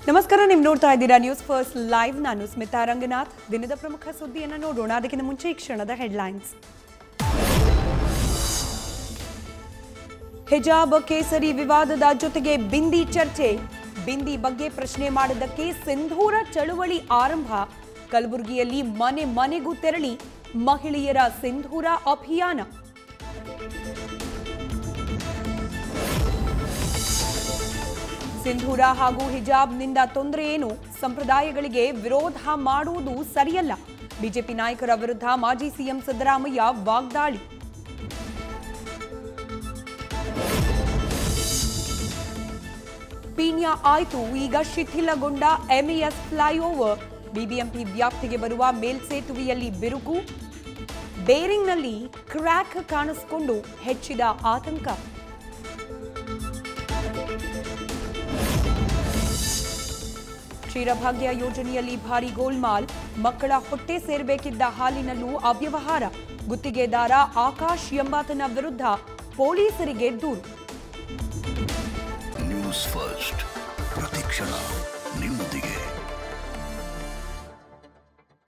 ನಮಸ್ಕಾರ ನೀವು ನೋಡ್ತಾ ಇದ್ದೀರಾ ನ್ಯೂಸ್ ಫಸ್ಟ್ ಲೈವ್ ನಾನು ಸ್ಮಿತಾ ರಂಗನಾಥ್ ದಿನದ ಪ್ರಮುಖ ಸುದ್ದಿಯನ್ನು ನೋಡೋಣ ಅದಕ್ಕಿಂತ ಮುಂಚೆ ಈ ಕ್ಷಣದ ಹೆಡ್ಲೈನ್ಸ್ ಹಿಜಾಬ್ ಕೇಸರಿ ವಿವಾದದ ಜೊತೆಗೆ ಬಿಂದಿ ಚರ್ಚೆ ಬಿಂದಿ ಬಗ್ಗೆ ಪ್ರಶ್ನೆ ಮಾಡಿದ್ದಕ್ಕೆ ಸಿಂಧೂರ ಚಳುವಳಿ ಆರಂಭ ಕಲಬುರಗಿಯಲ್ಲಿ ಮನೆ ಮನೆಗೂ ತೆರಳಿ ಮಹಿಳೆಯರ ಸಿಂಧೂರ ಅಭಿಯಾನ ಸಿಂಧೂರ ಹಾಗೂ ಹಿಜಾಬ್ನಿಂದ ತೊಂದರೆ ಏನು ಸಂಪ್ರದಾಯಗಳಿಗೆ ವಿರೋಧ ಮಾಡುವುದು ಸರಿಯಲ್ಲ ಬಿಜೆಪಿ ನಾಯಕರ ವಿರುದ್ಧ ಮಾಜಿ ಸಿಎಂ ಸಿದ್ದರಾಮಯ್ಯ ವಾಗ್ದಾಳಿ ಪೀಣ್ಯ ಆಯ್ತು ಈಗ ಶಿಥಿಲಗೊಂಡ ಎಂಇಎಸ್ ಫ್ಲೈಓವರ್ ಬಿಬಿಎಂಪಿ ವ್ಯಾಪ್ತಿಗೆ ಬರುವ ಮೇಲ್ಸೇತುವೆಯಲ್ಲಿ ಬಿರುಕು ಬೇರಿಂಗ್ನಲ್ಲಿ ಕ್ರ್ಯಾಕ್ ಕಾಣಿಸಿಕೊಂಡು ಹೆಚ್ಚಿದ ಆತಂಕ ಕ್ಷೀರಭಾಗ್ಯ ಯೋಜನೆಯಲ್ಲಿ ಭಾರಿ ಗೋಲ್ಮಾಲ್ ಮಕ್ಕಳ ಹೊಟ್ಟೆ ಸೇರಬೇಕಿದ್ದ ಹಾಲಿನಲ್ಲೂ ಅವ್ಯವಹಾರ ಗುತ್ತಿಗೆದಾರ ಆಕಾಶ್ ಎಂಬಾತನ ವಿರುದ್ಧ ಪೊಲೀಸರಿಗೆ ದೂರು ನ್ಯೂಸ್ ಫಸ್ಟ್ ಪ್ರತಿಕ್ಷಣ ನಿಮ್ಮೊಂದಿಗೆ